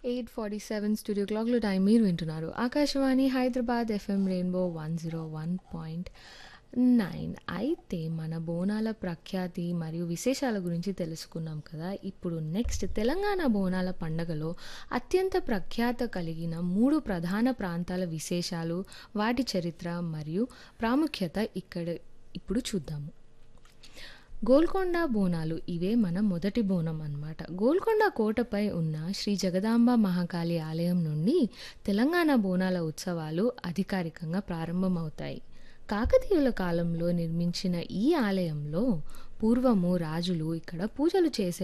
eight forty seven studio క్లాక్లో time మీరు వింటున్నారు Akashvani Hyderabad F M rainbow one zero one point nine అయితే మన బోనాల ప్రఖ్యాతి మరియు విశేషాల గురించి తెలుసుకున్నాం కదా ఇప్పుడు నెక్స్ట్ తెలంగాణ బోనాల పండగలో అత్యంత ప్రఖ్యాత కలిగిన మూడు ప్రధాన ప్రాంతాల విశేషాలు వాటి చరిత్ర మరియు ప్రాముఖ్యత ఇక్కడ ఇప్పుడు చూద్దాము గోల్కొండ బోనాలు ఇవే మన మొదటి బోనం అన్నమాట గోల్కొండ కోటపై ఉన్న శ్రీ జగదాంబ మహాకాళి ఆలయం నుండి తెలంగాణ బోనాల ఉత్సవాలు అధికారికంగా ప్రారంభమవుతాయి కాకతీయుల కాలంలో నిర్మించిన ఈ ఆలయంలో పూర్వము రాజులు ఇక్కడ పూజలు చేసే